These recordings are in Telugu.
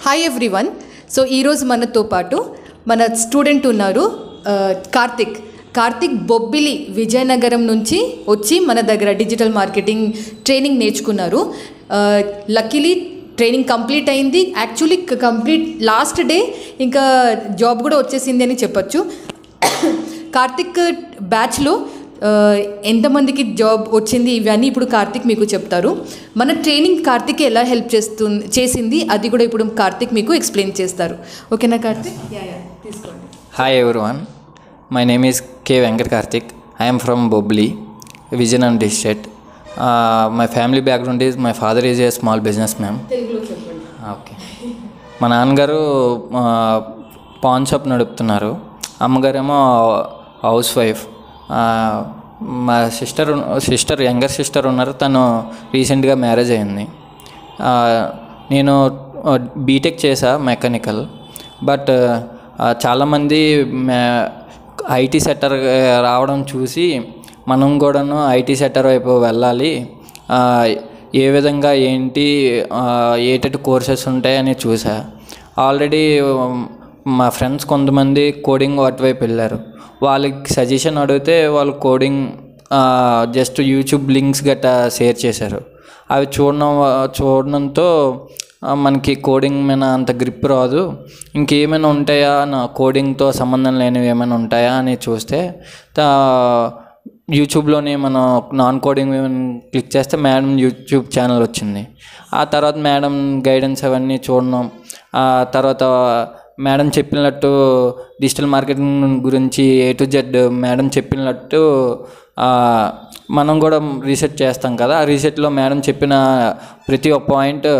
హాయ్ ఎవ్రీవన్ సో ఈరోజు మనతో పాటు మన స్టూడెంట్ ఉన్నారు ఆ, కార్తిక్ కార్తిక్ బొబ్బిలి విజయనగరం నుంచి వచ్చి మన దగ్గర డిజిటల్ మార్కెటింగ్ ట్రైనింగ్ నేర్చుకున్నారు లక్కీలీ ట్రైనింగ్ కంప్లీట్ అయింది యాక్చువల్లీ కంప్లీట్ లాస్ట్ డే ఇంకా జాబ్ కూడా వచ్చేసింది అని చెప్పొచ్చు కార్తిక్ బ్యాచ్లో ఆ, ఎంతమందికి జాబ్ వచ్చింది ఇవన్నీ ఇప్పుడు కార్తిక్ మీకు చెప్తారు మన ట్రైనింగ్ కార్తిక్ ఎలా హెల్ప్ చేస్తుంది చేసింది అది కూడా ఇప్పుడు కార్తిక్ మీకు ఎక్స్ప్లెయిన్ చేస్తారు ఓకేనా కార్తిక్ యా యా తీసుకోండి Hi everyone, my name is K. Venkat Karthik. I am from Bobli, Vijayanam district. Uh, my family background is my father is a small businessman. తెలుగులో చెప్పండి ఓకే మా నాన్నగారు ఆ, పాన్ షాప్ నడుపుతున్నారు అమ్మగారేమో హౌస్ వైఫ్ ఆ, మా సిస్టర్ సిస్టర్ యంగర్ సిస్టర్ ఉన్నారు తను రీసెంట్గా మ్యారేజ్ అయింది ఆ, నేను బీటెక్ చేసా మెకానికల్ బట్ ఆ, చాలామంది మే ఐటీ సెక్టర్ రావడం చూసి మనం కూడాను ఐటీ సెక్టర్ వైపు వెళ్ళాలి ఆ, ఏ విధంగా ఏంటి ఆ, ఏటటి కోర్సెస్ ఉంటాయని చూసా ఆల్రెడీ మా ఫ్రెండ్స్ కొంతమంది కోడింగ్ అటువైపు వెళ్ళారు వాళ్ళకి సజెషన్ అడిగితే వాళ్ళు కోడింగ్ జస్ట్ యూట్యూబ్ లింక్స్ గట్టా షేర్ చేశారు అవి చూడడం వ- చూడడంతో ఆ, మనకి కోడింగ్ మీద అంత గ్రిప్ రాదు ఇంకేమైనా ఉంటాయా నా కోడింగ్తో సంబంధం లేనివి ఏమైనా ఉంటాయా అని చూస్తే తా- యూట్యూబ్లోనే మనం నాన్ కోడింగ్ క్లిక్ చేస్తే మేడం యూట్యూబ్ ఛానల్ వచ్చింది ఆ తర్వాత మేడం గైడెన్స్ అవన్నీ చూడడం ఆ తర్వాత మేడం చెప్పినట్టు డిజిటల్ మార్కెటింగ్ గురించి ఏ టు జెడ్ మేడం చెప్పినట్టు ఆ, మనం కూడా రీసెర్చ్ చేస్తాం కదా ఆ రీసెర్చ్లో మేడం చెప్పిన ప్రతి ఒక్క పాయింట్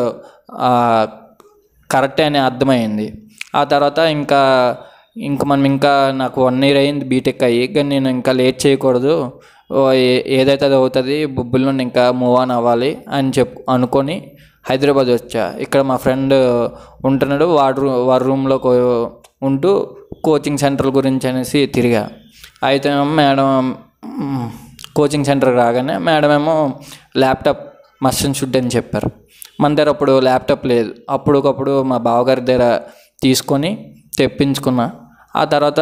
కరెక్టే అని అర్థమైంది ఆ తర్వాత ఇంకా ఇంకా మనం ఇంకా నాకు వన్ ఇయర్ అయింది బీటెక్ అయ్యి కానీ నేను ఇంకా లేట్ చేయకూడదు ఓ ఏ- ఏదైతే అది అవుతుంది బొబ్బుల నుండి ఇంకా మూవ్ ఆన్ అవ్వాలి అని చెప్ అనుకొని హైదరాబాద్ వచ్చా ఇక్కడ మా ఫ్రెండ్ ఉంటున్నాడు వాడు రూ- వాడి రూమ్లో కో- ఉంటూ కోచింగ్ సెంటర్ గురించి అనేసి తిరిగా అయితే మేడం మ్, కోచింగ్ సెంటర్కి రాగానే మేడం ఏమో ల్యాప్టాప్ మస్ట్ అండ్ షుడ్ అని చెప్పారు మన దగ్గర అప్పుడు ల్యాప్టాప్ లేదు అప్పుడొకప్పుడు మా బావగారి దగ్గర తీసుకొని తెప్పించుకున్నా ఆ తర్వాత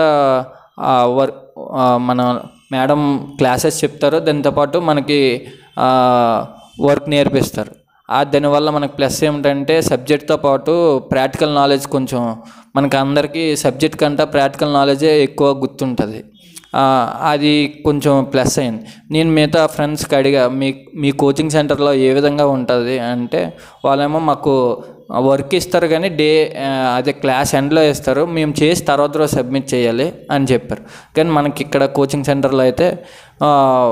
ఆ వర్క్ మన మేడం క్లాసెస్ చెప్తారు దాంతోపాటు మనకి ఆ, వర్క్ నేర్పిస్తారు ఆ దానివల్ల మనకు ప్లస్ ఏమిటంటే సబ్జెక్ట్తో పాటు ప్రాక్టికల్ నాలెడ్జ్ కొంచెం మనకి అందరికీ సబ్జెక్ట్ కంటే ప్రాక్టికల్ నాలెడ్జే ఎక్కువ గుర్తుంటుంది ఆ, అది కొంచెం ప్లస్ అయింది నేను మిగతా ఫ్రెండ్స్కి అడిగా మీ మీ కోచింగ్ సెంటర్లో ఏ విధంగా ఉంటుంది అంటే వాళ్ళేమో మాకు వర్క్ ఇస్తారు కానీ డే ఆ, అదే క్లాస్ ఎండ్లో ఇస్తారు మేము చేసి తర్వాత రోజు సబ్మిట్ చేయాలి అని చెప్పారు కానీ మనకి ఇక్కడ కోచింగ్ సెంటర్లో అయితే ఆ,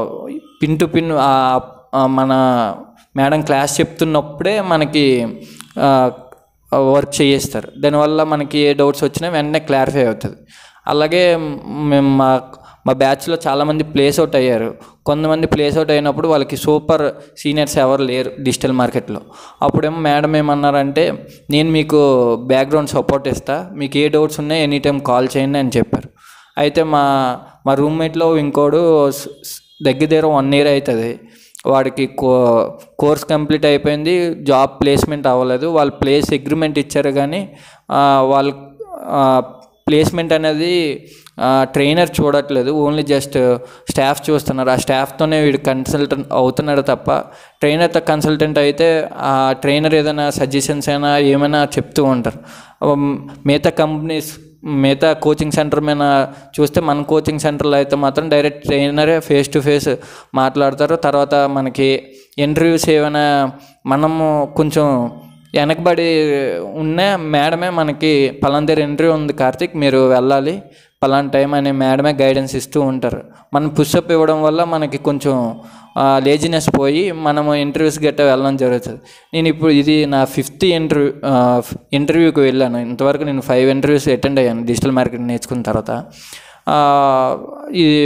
పిన్ టు పిన్ ఆ, ఆ, మన మేడం క్లాస్ చెప్తున్నప్పుడే మనకి ఆ, వర్క్ చేయిస్తారు దానివల్ల మనకి ఏ డౌట్స్ వచ్చినా వెంటనే క్లారిఫై అవుతుంది అలాగే మేము మా మా బ్యాచ్లో చాలామంది ప్లేస్ అవుట్ అయ్యారు కొంతమంది ప్లేస్ అవుట్ అయినప్పుడు వాళ్ళకి సూపర్ సీనియర్స్ ఎవరు లేరు డిజిటల్ మార్కెట్లో అప్పుడేమో మేడం ఏమన్నారంటే నేను మీకు బ్యాక్గ్రౌండ్ సపోర్ట్ ఇస్తా మీకు ఏ డౌట్స్ ఉన్నాయి ఎనీ టైం కాల్ చేయండి అని చెప్పారు అయితే మా మా రూమ్మేట్లో ఇంకోడు స్- స్- దగ్గర దగ్గర వన్ ఇయర్ అవుతుంది వాడికి కో కోర్స్ కంప్లీట్ అయిపోయింది జాబ్ ప్లేస్మెంట్ అవ్వలేదు వాళ్ళు ప్లేస్ అగ్రిమెంట్ ఇచ్చారు కానీ ఆ, వాళ్ళు ప్లేస్మెంట్ అనేది ట్రైనర్ చూడట్లేదు ఓన్లీ జస్ట్ స్టాఫ్ చూస్తున్నారు ఆ స్టాఫ్తోనే వీడు కన్సల్టెంట్ అవుతున్నాడు తప్ప ట్రైనర్తో కన్సల్టెంట్ అయితే ఆ ట్రైనర్ ఏదైనా సజెషన్స్ అయినా ఏమైనా చెప్తూ ఉంటారు ఉమ్, మిగతా కంపెనీస్ మిగతా కోచింగ్ సెంటర్ మీద చూస్తే మన కోచింగ్ సెంటర్లో అయితే మాత్రం డైరెక్ట్ ట్రైనరే ఫేస్ టు ఫేస్ మాట్లాడతారు తర్వాత మనకి ఇంటర్వ్యూస్ ఏమైనా మనము కొంచెం వెనకబడి ఉన్న మేడమే మనకి పలానా దగ్గర ఇంటర్వ్యూ ఉంది కార్తిక్ మీరు వెళ్ళాలి పలానా టైం అనే మేడమే గైడెన్స్ ఇస్తూ ఉంటారు మనం పుషప్ ఇవ్వడం వల్ల మనకి కొంచెం లేజినెస్ పోయి మనము ఇంటర్వ్యూస్ గట్రా వెళ్ళడం జరుగుతుంది నేను ఇప్పుడు ఇది నా ఫిఫ్త్ ఇంటర్వ్యూ ఇంటర్వ్యూకి వెళ్ళాను ఇంతవరకు నేను ఫైవ్ ఇంటర్వ్యూస్ అటెండ్ అయ్యాను డిజిటల్ మార్కెటింగ్ నేర్చుకున్న తర్వాత ఆ, ఇది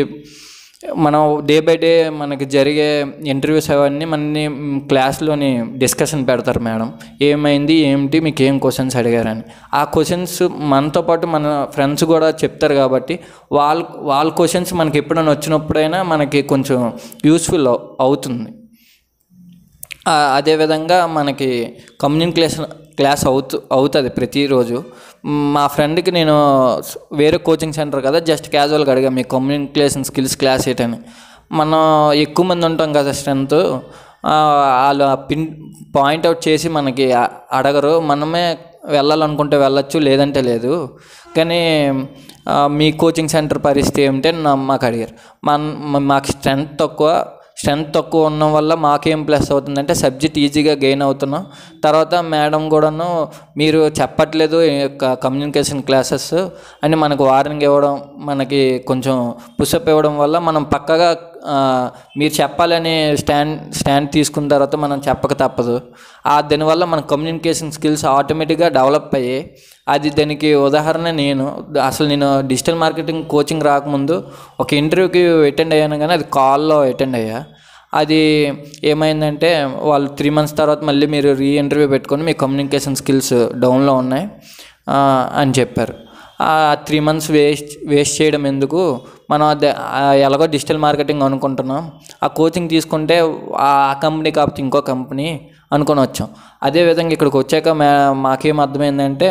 మనం డే బై డే మనకి జరిగే ఇంటర్వ్యూస్ అవన్నీ మనని క్లాస్లోని డిస్కషన్ పెడతారు మేడం ఏమైంది ఏమిటి మీకు ఏం క్వశ్చన్స్ అడిగారని ఆ క్వశ్చన్స్ మనతో పాటు మన ఫ్రెండ్స్ కూడా చెప్తారు కాబట్టి వాళ్ళ వాళ్ళ క్వశ్చన్స్ మనకి ఎప్పుడైనా వచ్చినప్పుడైనా మనకి కొంచెం యూస్ఫుల్ అవుతుంది ఆ, అదేవిధంగా మనకి కమ్యూనికేషన్ క్లాస్ అవుతు అవుతుంది ప్రతిరోజు మ్, మా ఫ్రెండ్కి నేను స్- వేరే కోచింగ్ సెంటర్ కదా జస్ట్ క్యాజువల్గా అడిగా మీ కమ్యూనికేషన్ స్కిల్స్ క్లాస్ ఏంటని మనం ఎక్కువ మంది ఉంటాం కదా స్ట్రెంత్ వాళ్ళు పిన్ పాయింట్అవుట్ చేసి మనకి అ- అడగరు మనమే వెళ్ళాలనుకుంటే వెళ్ళొచ్చు లేదంటే లేదు కానీ ఆ, మీ కోచింగ్ సెంటర్ పరిస్థితి ఏమిటి అని నా- మాకు అడిగారు మన మ- మాకు స్ట్రెంత్ తక్కువ స్ట్రెంత్ తక్కువ ఉండడం వల్ల మాకేం ప్లస్ అవుతుందంటే సబ్జెక్ట్ ఈజీగా గెయిన్ అవుతున్నాం తర్వాత మేడం కూడాను మీరు చెప్పట్లేదు కమ్యూనికేషన్ క్లాసెస్ అని మనకు వార్నింగ్ ఇవ్వడం మనకి కొంచెం పుషప్ ఇవ్వడం వల్ల మనం పక్కగా ఆ, మీరు చెప్పాలని స్టాండ్ స్టాండ్ తీసుకున్న తర్వాత మనం చెప్పక తప్పదు ఆ దానివల్ల మన కమ్యూనికేషన్ స్కిల్స్ ఆటోమేటిక్గా డెవలప్ అయ్యాయి అది దానికి ఉదాహరణ నేను అసలు నేను డిజిటల్ మార్కెటింగ్ కోచింగ్ రాకముందు ఒక ఇంటర్వ్యూకి అటెండ్ అయ్యాను కానీ అది కాల్లో అటెండ్ అయ్యా అది ఏమైందంటే వాళ్ళు త్రీ మంత్స్ తర్వాత మళ్ళీ మీరు రీ ఇంటర్వ్యూ పెట్టుకొని మీ కమ్యూనికేషన్ స్కిల్స్ డౌన్లో ఉన్నాయి ఆ, అని చెప్పారు ఆ త్రీ మంత్స్ వేస్ట్ వేస్ట్ చేయడం ఎందుకు మనం అదే ఆ ఎలాగో డిజిటల్ మార్కెటింగ్ అనుకుంటున్నాం ఆ కోచింగ్ తీసుకుంటే ఆ కంపెనీ కాకపోతే ఇంకో కంపెనీ అనుకొని వచ్చాం అదేవిధంగా ఇక్కడికి వచ్చాక మే మాకేం అర్థమైందంటే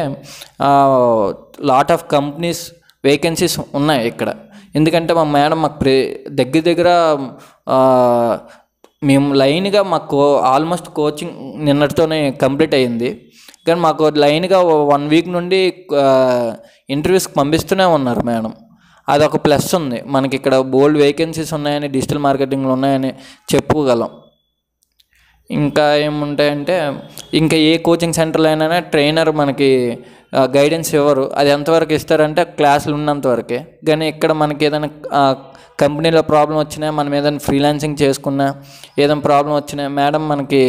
లాట్ ఆఫ్ కంపెనీస్ వేకెన్సీస్ ఉన్నాయి ఇక్కడ ఎందుకంటే మా మేడం మాకు ప్రే దగ్గర దగ్గర ఆ, మేము లైన్గా మాకు ఆల్మోస్ట్ కోచింగ్ నిన్నటితోనే కంప్లీట్ అయ్యింది కానీ మాకు లైన్గా వన్ వీక్ నుండి ఇంటర్వ్యూస్కి పంపిస్తూనే ఉన్నారు మేడం అదొక ప్లస్ ఉంది మనకి ఇక్కడ బోల్డ్ వేకెన్సీస్ ఉన్నాయని డిజిటల్ మార్కెటింగ్లో ఉన్నాయని చెప్పుకోగలం ఇంకా ఏముంటాయంటే ఇంకా ఏ కోచింగ్ సెంటర్లో అయినా ట్రైనర్ మనకి గైడెన్స్ ఇవ్వరు అది ఎంతవరకు ఇస్తారంటే క్లాసులు ఉన్నంతవరకే కానీ ఇక్కడ మనకి ఏదైనా ఆ, కంపెనీలో ప్రాబ్లం వచ్చినా మనం ఏదైనా ఫ్రీలాన్సింగ్ చేసుకున్నా ఏదైనా ప్రాబ్లం వచ్చినా మేడం మనకి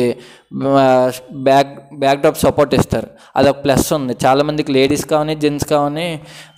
బ్యాక్ బ్యాక్ డ్రాప్ సపోర్ట్ ఇస్తారు అదొక ప్లస్ ఉంది చాలామందికి లేడీస్ కావని జెంట్స్ కావని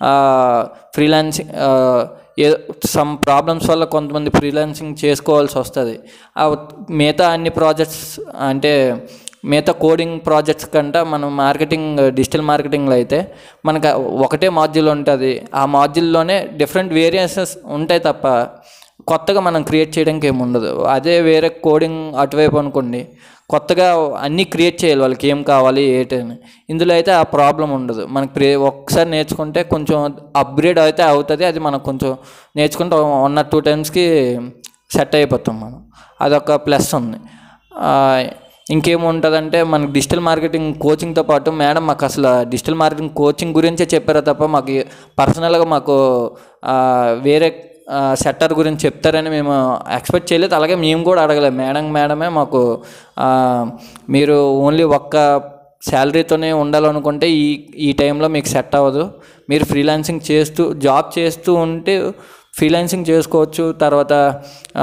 ఫ్రీలాన్సింగ్ ఏదో సమ్ ప్రాబ్లమ్స్ వల్ల కొంతమంది ఫ్రీలాన్సింగ్ చేసుకోవాల్సి వస్తుంది ఆ మిగతా అన్ని ప్రాజెక్ట్స్ అంటే మిగతా కోడింగ్ ప్రాజెక్ట్స్ కంటే మనం మార్కెటింగ్ డిజిటల్ మార్కెటింగ్లో అయితే మనకు ఒకటే మాడ్యూల్ ఉంటుంది ఆ మాడ్యూల్లోనే డిఫరెంట్ వేరియేషన్స్ ఉంటాయి తప్ప కొత్తగా మనం క్రియేట్ చేయడానికి ఏమి ఉండదు అదే వేరే కోడింగ్ అటువైపు అనుకోండి కొత్తగా అన్నీ క్రియేట్ చేయాలి వాళ్ళకి ఏం కావాలి ఏంటని ఇందులో అయితే ఆ ప్రాబ్లం ఉండదు మనకి ప్రే ఒక్కసారి నేర్చుకుంటే కొంచెం అప్గ్రేడ్ అయితే అవుతుంది అది మనకు కొంచెం నేర్చుకుంటే వన్ ఆర్ టూ టైమ్స్కి సెట్ అయిపోతాం మనం అదొక ప్లస్ ఉంది ఆ, ఇంకేముంటుందంటే మనకి డిజిటల్ మార్కెటింగ్ కోచింగ్తో పాటు మేడం మాకు అసలు డిజిటల్ మార్కెటింగ్ కోచింగ్ గురించే చెప్పారో తప్ప మాకు పర్సనల్గా మాకు ఆ, వేరే సెక్టర్ గురించి చెప్తారని మేము ఎక్స్పెక్ట్ చేయలేదు అలాగే మేము కూడా అడగలేదు మేడం మేడమే మాకు ఆ, మీరు ఓన్లీ ఒక్క శాలరీతోనే ఉండాలనుకుంటే ఈ ఈ టైంలో మీకు సెట్ అవ్వదు మీరు ఫ్రీలాన్సింగ్ చేస్తూ జాబ్ చేస్తూ ఉంటే ఫ్రీలాన్సింగ్ చేసుకోవచ్చు తర్వాత ఆ,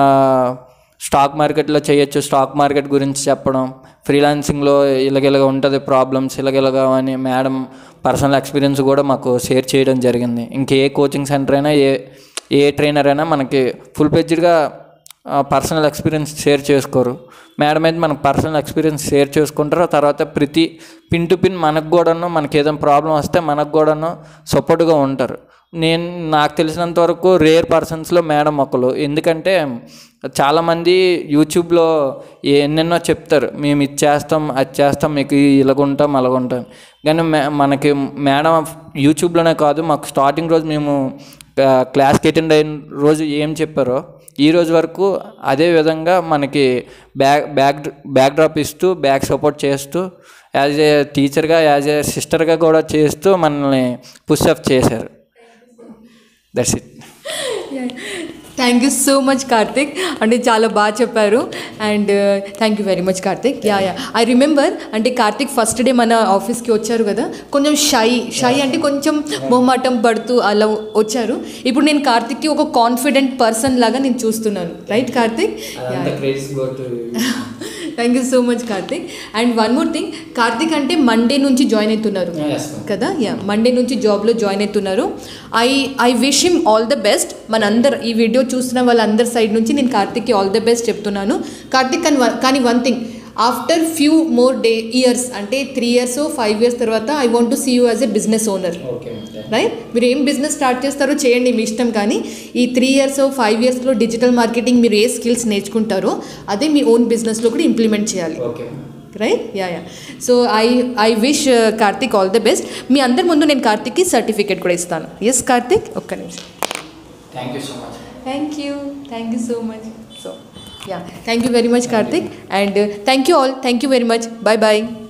స్టాక్ మార్కెట్లో చేయొచ్చు స్టాక్ మార్కెట్ గురించి చెప్పడం ఫ్రీలాన్సింగ్లో ఇలాగిలాగ ఉంటుంది ప్రాబ్లమ్స్ ఇలాగిలాగా అని మేడం పర్సనల్ ఎక్స్పీరియన్స్ కూడా మాకు షేర్ చేయడం జరిగింది ఇంకే కోచింగ్ సెంటర్ అయినా ఏ ఏ ట్రైనర్ అయినా మనకి ఫుల్ పేజ్డ్గా పర్సనల్ ఎక్స్పీరియన్స్ షేర్ చేసుకోరు మేడం అయితే మనకు పర్సనల్ ఎక్స్పీరియన్స్ షేర్ చేసుకుంటారు తర్వాత ప్రతి పిన్ టు పిన్ మనకు కూడాను మనకి ఏదైనా ప్రాబ్లం వస్తే మనకు కూడాను సపోర్ట్గా ఉంటారు నేను నాకు తెలిసినంత వరకు రేర్ పర్సన్స్లో మేడం ఒకరు ఎందుకంటే చాలామంది యూట్యూబ్లో ఎన్నెన్నో చెప్తారు మేము ఇది చేస్తాం అది చేస్తాం మీకు ఇలాగుంటాం అలాగుంటాం కానీ మే- మనకి మేడం యూట్యూబ్లోనే కాదు మాకు స్టార్టింగ్ రోజు మేము ఆ, క్లాస్కి అటెండ్ అయిన రోజు ఏం చెప్పారో ఈ రోజు వరకు అదే విధంగా మనకి బ్యాక్ బ్యాక్ బ్యాక్ డ్రాప్ ఇస్తూ బ్యాక్ సపోర్ట్ చేస్తూ యాజ్ ఏ టీచర్గా యాజ్ ఏ సిస్టర్గా కూడా చేస్తూ మనల్ని పుష్అప్ చేశారు that's it thank you so much Karthik అంటే చాలా బాగా చెప్పారు and thank you very much Karthik yeah yeah I remember అంటే కార్తిక్ ఫస్ట్ డే మన ఆఫీస్కి వచ్చారు కదా కొంచెం షై షై అంటే కొంచెం మొహమాటం పడుతూ అలా వచ్చారు ఇప్పుడు నేను కార్తిక్కి ఒక కాన్ఫిడెంట్ పర్సన్ లాగా నేను చూస్తున్నాను right Karthik yeah thank you so much Karthik and one more thing Karthik అంటే మండే నుంచి జాయిన్ అవుతున్నారు కదా యా మండే నుంచి జాబ్లో జాయిన్ అవుతున్నారు I I wish him all the best మనందరు ఈ వీడియో చూస్తున్న వాళ్ళందరి సైడ్ నుంచి నేను కార్తిక్కి ఆల్ ద బెస్ట్ చెప్తున్నాను కార్తిక్ కానీ వన్- కానీ one thing after few more day years అంటే త్రీ ఇయర్స్ ఫైవ్ ఇయర్స్ తర్వాత I want to see you as a business owner right మీరు ఏం బిజినెస్ స్టార్ట్ చేస్తారో చేయండి మీ ఇష్టం కానీ ఈ త్రీ ఇయర్స్ ఫైవ్ ఇయర్స్లో డిజిటల్ మార్కెటింగ్ మీరు ఏ స్కిల్స్ నేర్చుకుంటారో అదే మీ ఓన్ బిజినెస్లో కూడా ఇంప్లిమెంట్ చేయాలి right yeah yeah so I I wish Karthik all the best మీ అందరి ముందు నేను కార్తిక్కి సర్టిఫికేట్ కూడా ఇస్తాను ఎస్ కార్తిక్ ఒక్క నిమిషం thank you so much thank you thank you so much so yeah thank you very much Karthik and thank you all thank you very much bye bye